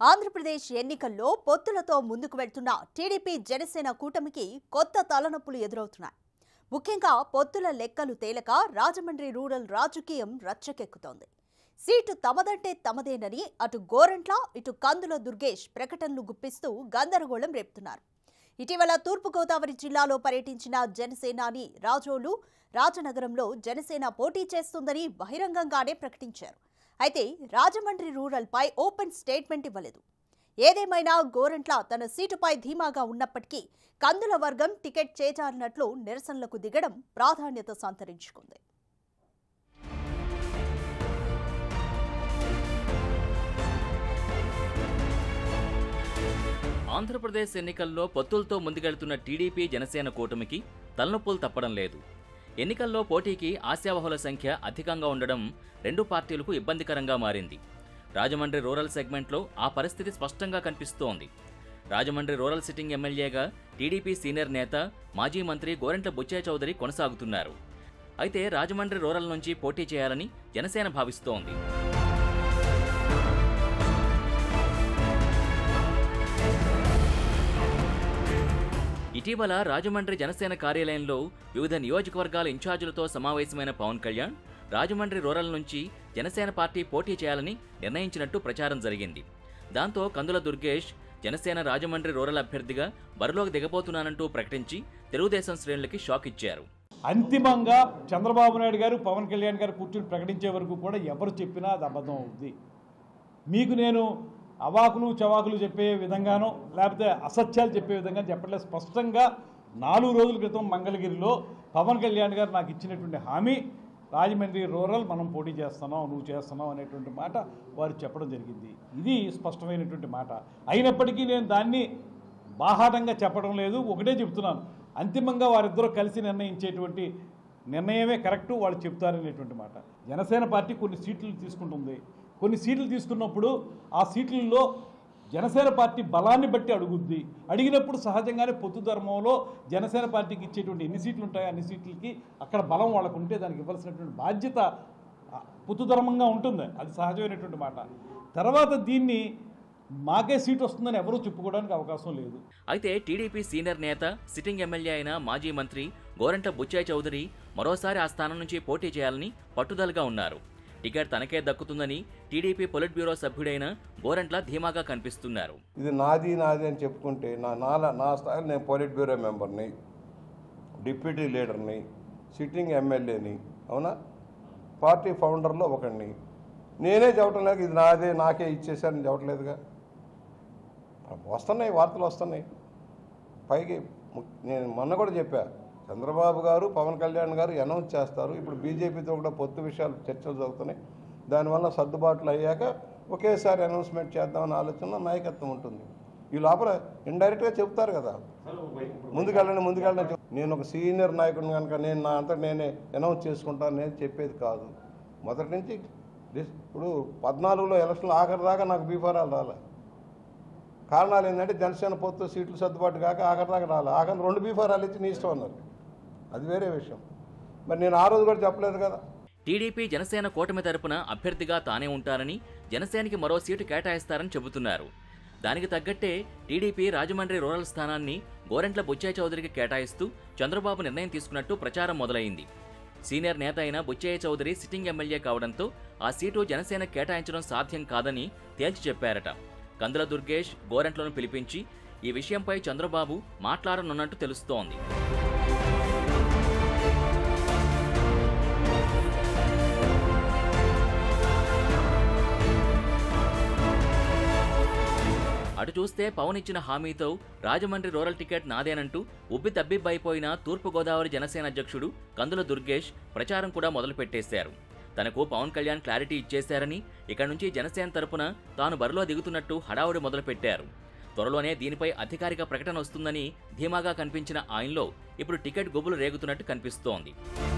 ఆంధ్రప్రదేశ్ ఎన్నికల్లో పొత్తులతో ముందుకు వెళ్తున్న టీడీపీ జనసేన కూటమికి కొత్త తలనొప్పులు ఎదురవుతున్నాయి ముఖ్యంగా పొత్తుల లెక్కలు తేలక రాజమండ్రి రూరల్ రాజకీయం రచ్చకెక్కుతోంది సీటు తమదంటే తమదేనని అటు గోరంట్ల ఇటు కందుల దుర్గేష్ ప్రకటనలు గుప్పిస్తూ గందరగోళం రేపుతున్నారు ఇటీవల తూర్పుగోదావరి జిల్లాలో పర్యటించిన జనసేనాని రాజోలు రాజనగరంలో జనసేన పోటీ చేస్తుందని బహిరంగంగానే ప్రకటించారు అయితే రాజమండ్రి రూరల్పై ఓపెన్ స్టేట్మెంట్ ఇవ్వలేదు ఏదేమైనా గోరంట్ల తన సీటుపై ధీమాగా ఉన్నప్పటికీ కందుల వర్గం టికెట్ చేజారినట్లు నిరసనలకు దిగడం ప్రాధాన్యత సంతరించుకుంది ఆంధ్రప్రదేశ్ ఎన్నికల్లో పొత్తులతో ముందుకెళ్తున్న టీడీపీ జనసేన కూటమికి తలనొప్పులు తప్పడం లేదు ఎన్నికల్లో పోటీకి ఆశావహుల సంఖ్య అధికంగా ఉండడం రెండు పార్టీలకు ఇబ్బందికరంగా మారింది రాజమండ్రి రూరల్ సెగ్మెంట్లో ఆ పరిస్థితి స్పష్టంగా కనిపిస్తోంది రాజమండ్రి రూరల్ సిట్టింగ్ ఎమ్మెల్యేగా టీడీపీ సీనియర్ నేత మాజీ మంత్రి గోరెంట్ల బుచ్చయ్య చౌదరి కొనసాగుతున్నారు అయితే రాజమండ్రి రూరల్ నుంచి పోటీ చేయాలని జనసేన భావిస్తోంది ఇటీవల రాజమండ్రి జనసేన కార్యాలయంలో వివిధ నియోజకవర్గాల ఇన్ఛార్జీలతో సమావేశమైన పవన్ కళ్యాణ్ రాజమండ్రి రూరల్ నుంచి జనసేన పార్టీ పోటీ చేయాలని నిర్ణయించినట్టు ప్రచారం జరిగింది దాంతో కందుల దుర్గేష్ జనసేన రాజమండ్రి రూరల్ అభ్యర్థిగా బరిలోకి దిగబోతున్నానంటూ ప్రకటించి తెలుగుదేశం శ్రేణులకి షాక్ ఇచ్చారు అంతిమంగా చంద్రబాబు నాయుడు గారు పవన్ కళ్యాణ్ గారు కూర్చుని ప్రకటించే వరకు కూడా ఎవరు చెప్పినా అది అబద్ధం అవుద్ది మీకు నేను అవాకులు చవాకులు చెప్పే విధంగానో లేకపోతే అసత్యాలు చెప్పే విధంగా చెప్పట్లేదు స్పష్టంగా నాలుగు రోజుల క్రితం మంగళగిరిలో పవన్ కళ్యాణ్ గారు నాకు ఇచ్చినటువంటి హామీ రాజమండ్రి రూరల్ మనం పోటీ చేస్తున్నాం నువ్వు చేస్తున్నావు అనేటువంటి మాట వారు చెప్పడం జరిగింది ఇది స్పష్టమైనటువంటి మాట అయినప్పటికీ నేను దాన్ని బాహాటంగా చెప్పడం లేదు ఒకటే చెప్తున్నాను అంతిమంగా వారిద్దరూ కలిసి నిర్ణయించేటువంటి నిర్ణయమే కరెక్టు వాళ్ళు చెప్తారనేటువంటి మాట జనసేన పార్టీ కొన్ని సీట్లు తీసుకుంటుంది కొన్ని సీట్లు తీసుకున్నప్పుడు ఆ సీట్లలో జనసేన పార్టీ బలాన్ని బట్టి అడుగుద్ది అడిగినప్పుడు సహజంగానే పొత్తు ధర్మంలో జనసేన పార్టీకి ఇచ్చేటువంటి ఎన్ని సీట్లు ఉంటాయో అన్ని సీట్లకి అక్కడ బలం వాళ్ళకు ఉంటే దానికి ఇవ్వాల్సినటువంటి బాధ్యత ఆ, పొత్తు ధర్మంగా ఉంటుంది అది సహజమైనటువంటి మాట తర్వాత దీన్ని మాకే సీట్ వస్తుందని ఎవరూ చెప్పుకోవడానికి అవకాశం లేదు అయితే టీడీపీ సీనియర్ నేత సిట్టింగ్ ఎమ్మెల్యే అయిన మాజీ మంత్రి గోరంట బుచ్చయ్య చౌదరి మరోసారి ఆ స్థానం నుంచి పోటీ చేయాలని పట్టుదలగా ఉన్నారు టికెట్ తనకే దక్కుతుందని టీడీపీ పొలిట్ బ్యూరో సభ్యుడైన గోరంట్ల ధీమాగా కనిపిస్తున్నారు ఇది నాది నాది అని చెప్పుకుంటే నా నాల నా స్థాయిలో నేను పోలిట్ బ్యూరో మెంబర్ని డిప్యూటీ లీడర్ని సిట్టింగ్ ఎమ్మెల్యేని అవునా పార్టీ ఫౌండర్లో ఒకడిని నేనే చెప్పటం లేక ఇది నాదే నాకే ఇచ్చేసారని చెప్పట్లేదుగా వస్తున్నాయి వార్తలు వస్తున్నాయి పైకి ము- నేను మొన్న కూడా చెప్పా చంద్రబాబు గారు పవన్ కళ్యాణ్ గారు అనౌన్స్ చేస్తారు ఇప్పుడు బీజేపీతో కూడా పొత్తు విషయాలు చర్చలు జరుగుతున్నాయి దానివల్ల సర్దుబాట్లు అయ్యాక ఒకేసారి అనౌన్స్మెంట్ చేద్దామన్న ఆలోచన నాయకత్వం ఉంటుంది ఈ లోపల ఇండైరెక్ట్గా చెప్తారు కదా ముందుకెళ్ళండి ముందుకెళ్ళండి చెప్- నేను ఒక సీనియర్ నాయకుడిని కనుక నేను నా అంతా నేనే అనౌన్స్ చేసుకుంటాను నేను చెప్పేది కాదు మొదటి నుంచి డిస్- ఇప్పుడు పద్నాలుగులో ఎలక్షన్లు ఆఖరి దాకా నాకు బీఫారాలు రాలే కారణాలు ఏంటంటే జనసేన పొత్తు సీట్లు సర్దుబాటు కాక ఆఖరి దాకా రాలే ఆఖరి రెండు బీఫారాలు ఇచ్చి నీ ఇష్టం అన్నారు అది వేరే విషయం మరి నేను ఆ రోజు కూడా చెప్పలేదు కదా టీడీపీ జనసేన కూటమి తరపున అభ్యర్థిగా తానే ఉంటానని జనసేనకి మరో సీటు కేటాయిస్తారని చెబుతున్నారు దానికి తగ్గట్టే టీడీపీ రాజమండ్రి రూరల్ స్థానాన్ని గోరెంట్ల బుచ్చయ్య చౌదరికి కేటాయిస్తూ చంద్రబాబు నిర్ణయం తీసుకున్నట్టు ప్రచారం మొదలైంది సీనియర్ నేత అయిన బుచ్చయ్య చౌదరి సిట్టింగ్ ఎమ్మెల్యే కావడంతో ఆ సీటు జనసేన కేటాయించడం సాధ్యం కాదని తేల్చి చెప్పారట కందుల దుర్గేష్ గోరెంట్లను పిలిపించి ఈ విషయంపై చంద్రబాబు మాట్లాడనున్నట్టు తెలుస్తోంది అటు చూస్తే పవన్ ఇచ్చిన హామీతో రాజమండ్రి రూరల్ టికెట్ నాదేనంటూ ఉబ్బి తబ్బిబ్బైపోయిన తూర్పుగోదావరి జనసేన అధ్యక్షుడు కందుల దుర్గేష్ ప్రచారం కూడా మొదలుపెట్టేశారు తనకు పవన్ కళ్యాణ్ క్లారిటీ ఇచ్చేశారని ఇక నుంచి జనసేన తరపున తాను బరిలో దిగుతున్నట్టు హడావుడి మొదలుపెట్టారు త్వరలోనే దీనిపై అధికారిక ప్రకటన వస్తుందని ధీమాగా కనిపించిన ఆయనలో ఇప్పుడు టికెట్ గుబులు రేగుతున్నట్టు కనిపిస్తోంది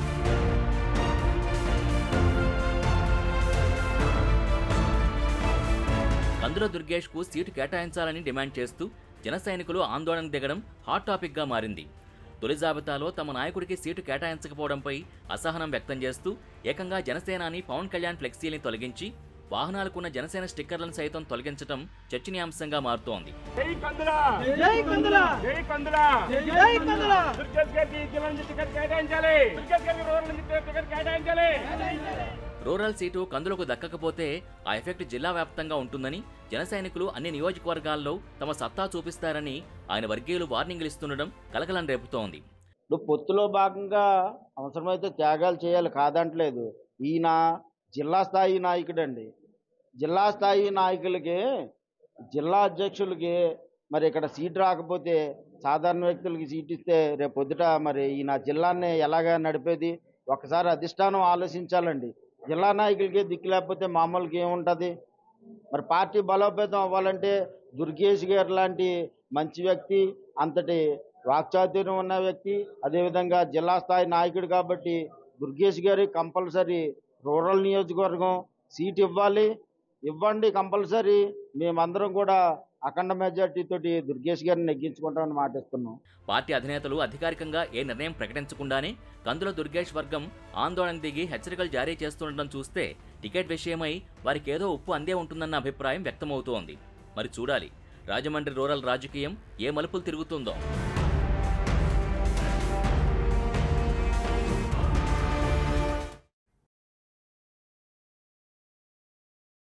కందుల దుర్గేష్కు సీటు కేటాయించాలని డిమాండ్ చేస్తూ జన సైనికులు ఆందోళన దిగడం హాట్ టాపిక్గా మారింది తొలి జాబితాలో తమ నాయకుడికి సీటు కేటాయించకపోవడంపై అసహనం వ్యక్తం చేస్తూ ఏకంగా జనసేనాని పవన్ కళ్యాణ్ ఫ్లెక్సీని తొలగించి వాహనాలకున్న జనసేన స్టిక్కర్లను సైతం తొలగించడం చర్చనీయాంశంగా మారుతోంది జై కందుల జై కందుల జై కందుల జై కందుల దుర్గేష్ గారికి జిల్లా నుంచి టికెట్ కేటాయించాలి దుర్గేష్ గారికి రూరల్ నుంచి టికెట్ కేటాయించాలి రూరల్ సీటు కందులకు దక్కకపోతే ఆ ఎఫెక్ట్ జిల్లా వ్యాప్తంగా ఉంటుందని జన సైనికులు అన్ని నియోజకవర్గాల్లో తమ సత్తా చూపిస్తారని ఆయన వర్గీయులు వార్నింగ్లు ఇస్తుండడం కలకలం రేపుతోంది ఇప్పుడు పొత్తులో భాగంగా అవసరమైతే త్యాగాలు చేయాలి కాదంటలేదు ఈయన జిల్లా స్థాయి నాయకుడండి జిల్లా స్థాయి నాయకులకి జిల్లా అధ్యక్షులకి మరి ఇక్కడ సీట్ రాకపోతే సాధారణ వ్యక్తులకి సీట్ ఇస్తే రేపు పొద్దుట మరి ఈయన జిల్లాని ఎలాగా నడిపేది ఒకసారి అధిష్టానం ఆలోచించాలండి జిల్లా నాయకులకి దిక్కు లేకపోతే మామూలుకి ఏముంటుంది మరి పార్టీ బలోపేతం అవ్వాలంటే దుర్గేష్ గారు లాంటి మంచి వ్యక్తి అంతటి వాక్చాతుర్యం ఉన్న వ్యక్తి అదేవిధంగా జిల్లా స్థాయి నాయకుడు కాబట్టి దుర్గేష్ గారి కంపల్సరీ రూరల్ నియోజకవర్గం సీట్ ఇవ్వాలి ఇవ్వండి కంపల్సరీ మేమందరం కూడా అఖండ మెజార్టీ తోటి దుర్గేష్ గారిని నెగ్గించుకుంటామని మాటిస్తున్నాం పార్టీ అధినేతలు అధికారికంగా ఏ నిర్ణయం ప్రకటించకుండానే కందుల దుర్గేష్ వర్గం ఆందోళన దిగి హెచ్చరికలు జారీ చేస్తుండటం చూస్తే టికెట్ విషయమై వారికేదో ఉప్పు అందే ఉంటుందన్న అభిప్రాయం వ్యక్తమవుతోంది మరి చూడాలి రాజమండ్రి రూరల్ రాజకీయం ఏ మలుపులు తిరుగుతుందో